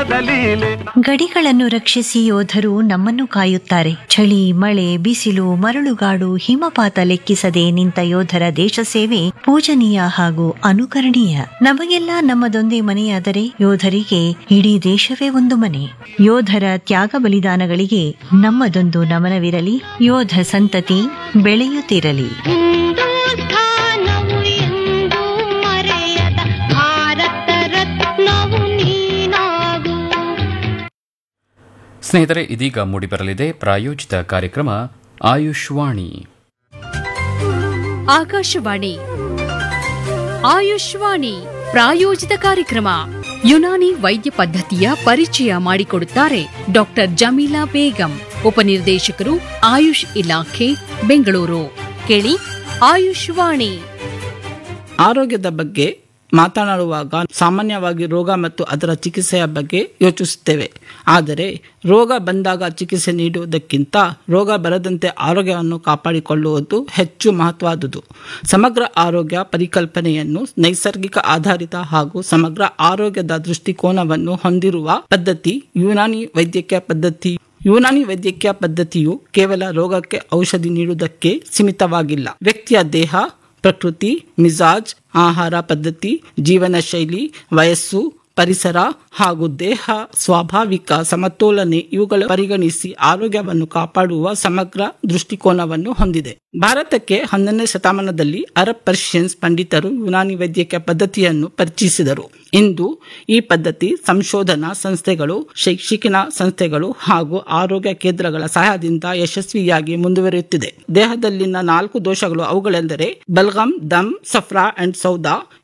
ಕ್ಷಣದ ಲೀಲೆ ಗಡಿಗಳನ್ನು ರಕ್ಷಿಸಿ ಯೋಧರು ನಮ್ಮನ್ನು ಕಾಯುತ್ತಾರೆ ಚಳಿ ಮಳೆ ಬಿಸಿಲು ಮರಳುಗಾಡು ಹಿಮಪಾತ ಲೆಕ್ಕಿಸದೆ ನಿಂತ ಯೋಧರ ದೇಶ ಸೇವೆ ಪೂಜನೀಯ ಹಾಗೂ ಅನುಕರಣೀಯ ನಮಗೆಲ್ಲ ನಮ್ಮದೊಂದೇ ಮನೆಯಾದರೆ ಯೋಧರಿಗೆ ಇಡೀ ದೇಶವೇ ಒಂದು ಮನೆ ಯೋಧರ ತ್ಯಾಗ ಬಲಿದಾನಗಳಿಗೆ ನಮ್ಮದೊಂದು ನಮನವಿರಲಿ ಯೋಧ ಸಂತತಿ ಬೆಳೆಯುತ್ತಿರಲಿ ಹಿಂದೂಸ್ಥಾನವು ಎಂದೂ ಮರೆಯದ ಭಾರತ ರತ್ನವು ನೀನಾಗು ಸ್ನೇಹಿತರೆ ಇದೀಗ ಮೂಡಿಬರಲಿದೆ ಪ್ರಾಯೋಜಿತ ಕಾರ್ಯಕ್ರಮ ಆಯುಷ್ವಾಣಿ ಆಕಾಶವಾಣಿ ಆಯುಷ್ವಾಣಿ ಪ್ರಾಯೋಜಿತ ಕಾರ್ಯಕ್ರಮ ಯುನಾನಿ ವೈದ್ಯ ಪದ್ಧತಿಯ ಪರಿಚಯ ಮಾಡಿಕೊಡುತ್ತಾರೆ ಡಾಕ್ಟರ್ ಜಮೀಲಾ ಬೇಗಂ ಉಪನಿರ್ದೇಶಕರು ಆಯುಷ್ ಇಲಾಖೆ ಬೆಂಗಳೂರು ಕೇಳಿ ಆಯುಷ್ವಾಣಿ ಆರೋಗ್ಯದ ಬಗ್ಗೆ ಮಾತನಾಡುವಾಗ ಸಾಮಾನ್ಯವಾಗಿ ರೋಗ ಮತ್ತು ಅದರ ಚಿಕಿತ್ಸೆಯ ಬಗ್ಗೆ ಯೋಚಿಸುತ್ತೇವೆ ಆದರೆ ರೋಗ ಬಂದಾಗ ಚಿಕಿತ್ಸೆ ನೀಡುವುದಕ್ಕಿಂತ ರೋಗ ಬರದಂತೆ ಆರೋಗ್ಯವನ್ನು ಕಾಪಾಡಿಕೊಳ್ಳುವುದು ಹೆಚ್ಚು ಮಹತ್ವದುದು ಸಮಗ್ರ ಆರೋಗ್ಯ ಪರಿಕಲ್ಪನೆಯನ್ನು ನೈಸರ್ಗಿಕ ಆಧಾರಿತ ಹಾಗೂ ಸಮಗ್ರ ಆರೋಗ್ಯದ ದೃಷ್ಟಿಕೋನವನ್ನು ಹೊಂದಿರುವ ಪದ್ಧತಿ ಯುನಾನಿ ವೈದ್ಯಕೀಯ ಪದ್ಧತಿ ಯುನಾನಿ ವೈದ್ಯಕೀಯ ಪದ್ಧತಿಯು ಕೇವಲ ರೋಗಕ್ಕೆ ಔಷಧಿ ನೀಡುವುದಕ್ಕೆ ಸೀಮಿತವಾಗಿಲ್ಲ ವ್ಯಕ್ತಿಯ ದೇಹ ಪ್ರಕೃತಿ ಮಿಜಾಜ್ ಆಹಾರ ಪದ್ಧತಿ ಜೀವನ ಶೈಲಿ ವಯಸ್ಸು ಪರಿಸರ ಹಾಗೂ ದೇಹ ಸ್ವಾಭಾವಿಕ ಸಮತೋಲನೆ ಇವುಗಳ ಪರಿಗಣಿಸಿ ಆರೋಗ್ಯವನ್ನು ಕಾಪಾಡುವ ಸಮಗ್ರ ದೃಷ್ಟಿಕೋನವನ್ನು ಹೊಂದಿದೆ ಭಾರತಕ್ಕೆ ಹನ್ನೊಂದನೇ ಶತಮಾನದಲ್ಲಿ ಅರಬ್ ಪರ್ಷಿಯನ್ಸ್ ಪಂಡಿತರು ಯುನಾನಿ ವೈದ್ಯಕೀಯ ಪದ್ಧತಿಯನ್ನು ಪರಿಚಯಿಸಿದರು ಇಂದು ಈ ಪದ್ಧತಿ ಸಂಶೋಧನಾ ಸಂಸ್ಥೆಗಳು ಶೈಕ್ಷಣಿಕ ಸಂಸ್ಥೆಗಳು ಹಾಗೂ ಆರೋಗ್ಯ ಕೇಂದ್ರಗಳ ಸಹಾಯದಿಂದ ಯಶಸ್ವಿಯಾಗಿ ಮುಂದುವರಿಯುತ್ತಿದೆ ದೇಹದಲ್ಲಿನ ನಾಲ್ಕು ದೋಷಗಳು ಅವುಗಳೆಂದರೆ ಬಲ್ಗಮ್ ದಮ್ ಸಫ್ರಾ ಅಂಡ್ ಸೌದಾ